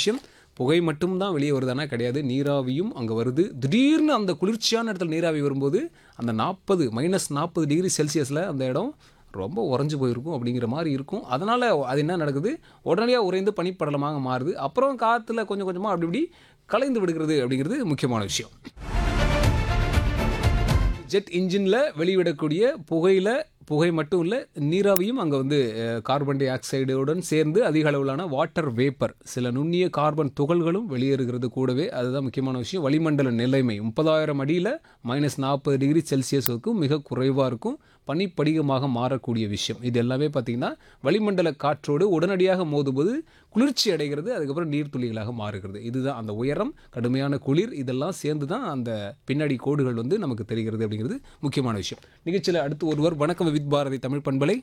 விஷயம் புகை மட்டும்தான் வெளியே வருதானா கிடையாது நீராவியும் அங்கே வருது திடீர்னு அந்த குளிர்ச்சியான இடத்துல நீராவி வரும்போது அந்த நாற்பது மைனஸ் நாற்பது டிகிரி செல்சியஸில் அந்த இடம் ரொம்ப உறைஞ்சு போயிருக்கும் அப்படிங்கிற மாதிரி இருக்கும் அதனால் அது என்ன நடக்குது உடனடியாக உறைந்து பனிப்படலமாக மாறுது அப்புறம் காற்றுல கொஞ்சம் கொஞ்சமாக அப்படி இப்படி கலைந்து விடுகிறது அப்படிங்கிறது முக்கியமான விஷயம் ஜெட் இன்ஜினில் வெளிவிடக்கூடிய புகையில புகை மட்டும் இல்லை நீராவியும் அங்கே வந்து அஹ், கார்பன் டை ஆக்சைடுடன் சேர்ந்து அதிக அளவிலான வாட்டர் வேப்பர் சில நுண்ணிய கார்பன் துகள்களும் வெளியேறுகிறது கூடவே அதுதான் முக்கியமான விஷயம் வளிமண்டல நிலைமை முப்பதாயிரம் அடியில் மைனஸ் நாற்பது டிகிரி செல்சியஸ் வரைக்கும் மிக குறைவாக இருக்கும் பனிப்படிகமாக மாறக்கூடிய விஷயம் இது எல்லாமே பார்த்திங்கன்னா வளிமண்டல காற்றோடு உடனடியாக மோதும்போது குளிர்ச்சி அடைகிறது அதுக்கப்புறம் நீர்த்துளிகளாக மாறுகிறது இதுதான் அந்த உயரம் கடுமையான குளிர் இதெல்லாம் சேர்ந்து தான் அந்த பின்னாடி கோடுகள் வந்து நமக்கு தெரிகிறது அப்படிங்கிறது முக்கியமான விஷயம் நிகழ்ச்சியில் அடுத்து ஒருவர் வணக்கம் வித் பாரதி தமிழ் பண்பலை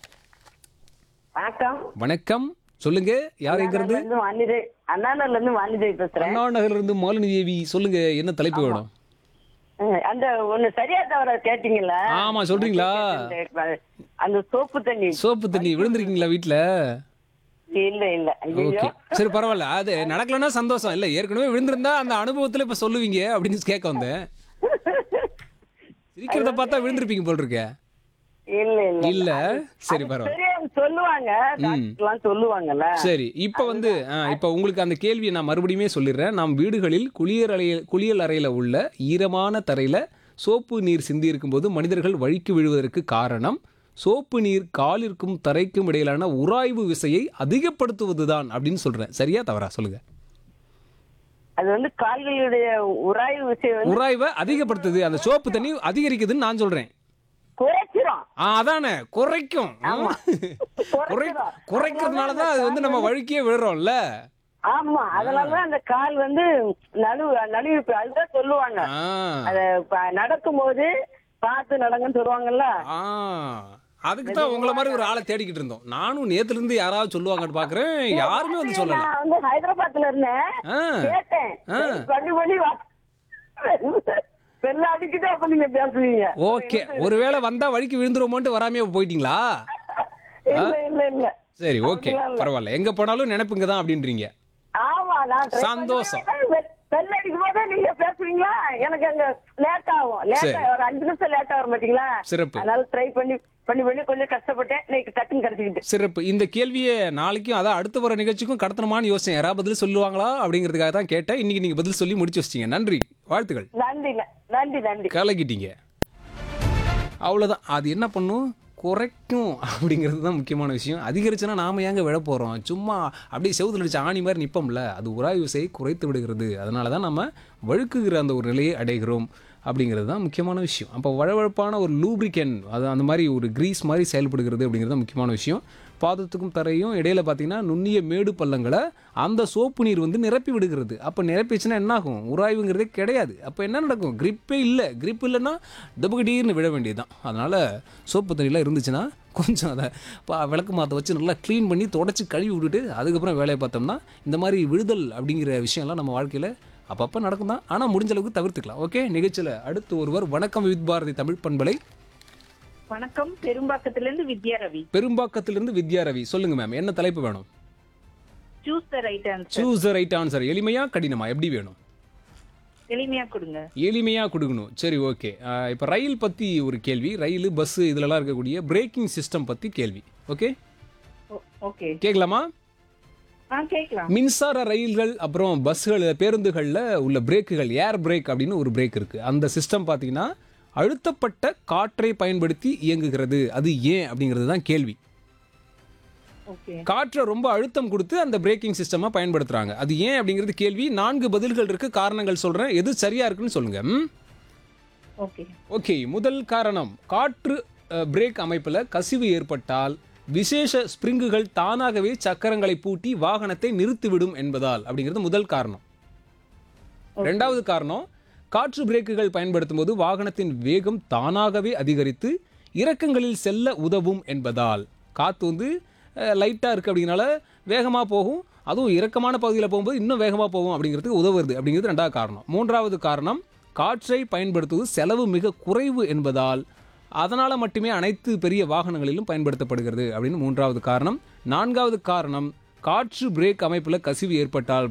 வணக்கம் வணக்கம் சொல்லுங்க யார் எங்கிறது இருந்து வாணிதே அண்ணாநகர்ல இருந்து வாணிதே பேசுறேன் அண்ணா நகர்ல இருந்து மாலினி தேவி சொல்லுங்க என்ன தலைப்பு வேணும் அஹ் அந்த ஒண்ணு சரியா தவிர கேட்டீங்கல்ல ஆமா சொல்றீங்களா அந்த- அந்த சோப்பு தண்ணி சோப்பு தண்ணி விழுந்திருக்கீங்களா வீட்ல இல்ல இல்ல ஐயோ ஓகே சரி பரவாயில்ல அது நடக்கலன்னா சந்தோஷம் இல்ல ஏற்கனவே விழுந்திருந்தா அந்த அனுபவத்துல இப்ப சொல்லுவீங்க அப்படின்னு கேட்க வந்தேன் சிரிக்கிறத பார்த்தா விழுந்திருப்பீங்க போல் இருக்க இல்ல இல்ல இல்ல சரி பரவாயில்ல சரியா சொல்லுவாங்க டாக்டர்லாம் சொல்லுவாங்கல்ல சரி இப்போ வந்து ஆ, இப்போ உங்களுக்கு அந்த கேள்வியை நான் மறுபடியுமே சொல்லிடுறேன் நம் வீடுகளில் குளியல் அறையில் குளியல் அறையில் உள்ள ஈரமான தரையில் சோப்பு நீர் சிந்தி இருக்கும்போது மனிதர்கள் வழிக்கு விழுவதற்கு காரணம் சோப்பு நீர் காலிற்கும் தரைக்கும் இடையிலான உராய்வு விசையை அதிகப்படுத்துவதுதான் அப்படின்னு சொல்றேன் சரியா தவறா சொல்லுங்க அது வந்து கால்களுடைய உராய்வு விஷயம் வந்து உராய்வை அதிகப்படுத்துது அந்த சோப்பு தண்ணி அதிகரிக்குதுன்னு நான் சொல்றேன் குறைச்சிரும் ஆ, அதானே குறைக்கும் குறை குறைக்கிறதுனால தான் அது வந்து நம்ம வழுக்கியே விழுறோம்ல ஆமா அதனாலதான் அந்த கால் வந்து நழுவு நழுவி போய் அதுதான் சொல்லுவாங்க ஆ அத ப- நடக்கும்போது பார்த்து நடங்கன்னு சொல்லுவாங்கல்ல ஆ அதுக்கு தான் உங்களை மாதிரி ஒரு ஆளை தேடிக்கிட்டு இருந்தோம் நானும் நேத்துல இருந்து யாராவது சொல்லுவாங்கன்னு பாக்குறேன் யாருமே வந்து சொல்லல நான் வந்து ஹைதராபாத்ல இருந்தேன் ஆ கேட்டேன் ஆ. பண்ணி பண்ணி வா வெள்ள அடிக்கிட்டு அப்ப நீங்க பேசுவீங்க ஓகே ஒருவேளை வந்தா வழிக்கு விழுந்துருமோன்ட்டு வராமையே போயிட்டீங்களா இல்ல இல்ல இல்ல சரி ஓகே பரவாயில்ல எங்க போனாலும் நினைப்புங்க தான் அப்படின்றீங்க ஆமா நான் try சந்தோஷம். பண்ணி வெ- வெள்ள அடிக்கும் போதே நீங்க பேசுவீங்களா எனக்கு அங்க லேட் ஆகும் லேட் சரி. ஒரு அஞ்சு நிமிஷம் லேட் ஆகும் மாட்டீங்களா சிறப்பு. அதனால ட்ரை பண்ணி பண்ணி பண்ணி கொஞ்சம் கஷ்டப்பட்டேன் இன்னைக்கு டக்குன்னு கிடைச்சிக்கிட்டு சிறப்பு இந்த கேள்வியை நாளைக்கும் அதான் அடுத்த வர நிகழ்ச்சிக்கும் கடத்தணுமான்னு யோசிச்சேன் யாராவது பதில் சொல்லுவாங்களா அப்படிங்கிறதுக்காக தான் கேட்டேன் இன்னைக்கு நீங்க பதில் சொல்லி முடிச்சு வச்சிட்டீங்க நன்றி வாழ்த்துக்கள் நன்றி நன்றி நன்றி கலக்கிட்டீங்க அவ்வளோதான் அது என்ன பண்ணும் குறைக்கும் அப்படிங்கிறது தான் முக்கியமான விஷயம் அதிகரிச்சுன்னா நாம ஏங்க விழ போகிறோம் சும்மா அப்படியே செவுத்துல அடிச்ச ஆணி மாதிரி நிற்போம்ல அது உராய்வு விசையை குறைத்து விடுகிறது அதனால தான் நம்ம வழுக்குகிற அந்த ஒரு நிலையை அடைகிறோம் அப்படிங்கிறது தான் முக்கியமான விஷயம் அப்போ வழவழப்பான ஒரு லூப்ரிகன் அது அந்த மாதிரி ஒரு கிரீஸ் மாதிரி செயல்படுகிறது அப்படிங்கிறது தான் முக்கியமான விஷயம் பாதத்துக்கும் தரையும் இடையில பார்த்தீங்கன்னா நுண்ணிய மேடு பள்ளங்களை அந்த சோப்பு நீர் வந்து நிரப்பி விடுகிறது அப்போ நிரப்பிச்சுன்னா என்ன ஆகும் உராய்வுங்கிறதே கிடையாது அப்போ என்ன நடக்கும் கிரிப்பே இல்லை கிரிப் இல்லைன்னா டபுகடீர்னு விழ வேண்டியதுதான் அதனால் சோப்பு தண்ணிலாம் இருந்துச்சுன்னா கொஞ்சம் அதை பா விளக்கு மாற்ற வச்சு நல்லா க்ளீன் பண்ணி தொடச்சி கழுவி விட்டுட்டு அதுக்கப்புறம் வேலையை பார்த்தோம்னா இந்த மாதிரி விடுதல் அப்படிங்கிற விஷயம்லாம் நம்ம வாழ்க்கையில் அப்பப்போ நடக்கும் தான் ஆனால் முடிஞ்ச அளவுக்கு தவிர்த்துக்கலாம் ஓகே நிகழ்ச்சியில் அடுத்து ஒருவர் வணக்கம் வித் பாரதி தமிழ் பண்பலை வணக்கம் பெரும்பாக்கத்துல இருந்து வித்யா ரவி பெரும்பாக்கத்திலிருந்து வித்யா ரவி சொல்லுங்க மேம் என்ன தலைப்பு வேணும் choose the right answer choose the right answer எளிமையா கடினமா எப்படி வேணும் எளிமையா கொடுங்க எளிமையாக கொடுக்கணும் சரி ஓகே இப்போ ரயில் பற்றி ஒரு கேள்வி ரயில் பஸ்ஸு இதிலலாம் இருக்கக்கூடிய பிரேக்கிங் சிஸ்டம் பற்றி கேள்வி ஓகே ஓகே கேட்கலாமா ஆ கேக்கலாம் மின்சார ரயில்கள் அப்புறம் பஸ்கள் பேருந்துகளில் உள்ள பிரேக்குகள் ஏர் பிரேக் அப்படின்னு ஒரு பிரேக் இருக்குது அந்த சிஸ்டம் பார்த்தீங்கன்னா அழுத்தப்பட்ட காற்றை பயன்படுத்தி இயங்குகிறது அது ஏன் அப்படிங்கிறது தான் கேள்வி ஓகே காற்றை ரொம்ப அழுத்தம் கொடுத்து அந்த பிரேக்கிங் சிஸ்டமாக பயன்படுத்துகிறாங்க அது ஏன் அப்படிங்கிறது கேள்வி நான்கு பதில்கள் இருக்குது காரணங்கள் சொல்கிறேன் எது சரியாக இருக்குன்னு சொல்லுங்கள் ம் ஓகே ஓகே முதல் காரணம் காற்று அஹ், பிரேக் அமைப்பில் கசிவு ஏற்பட்டால் விசேஷ ஸ்ப்ரிங்குகள் தானாகவே சக்கரங்களை பூட்டி வாகனத்தை நிறுத்திவிடும் என்பதால் அப்படிங்கிறது முதல் காரணம் ரெண்டாவது காரணம் காற்று பிரேக்குகள் பயன்படுத்தும் போது வாகனத்தின் வேகம் தானாகவே அதிகரித்து இறக்கங்களில் செல்ல உதவும் என்பதால் காற்று வந்து லைட்டாக இருக்குது அப்படிங்கனால வேகமாக போகும் அதுவும் இறக்கமான பகுதியில் போகும்போது இன்னும் வேகமாக போகும் அப்படிங்கிறதுக்கு உதவுறது அப்படிங்கிறது ரெண்டாவது காரணம் மூன்றாவது காரணம் காற்றை பயன்படுத்துவது செலவு மிக குறைவு என்பதால் அதனால் மட்டுமே அனைத்து பெரிய வாகனங்களிலும் பயன்படுத்தப்படுகிறது அப்படின்னு மூன்றாவது காரணம் நான்காவது காரணம் காற்று பிரேக் அமைப்பில் கசிவு ஏற்பட்டால்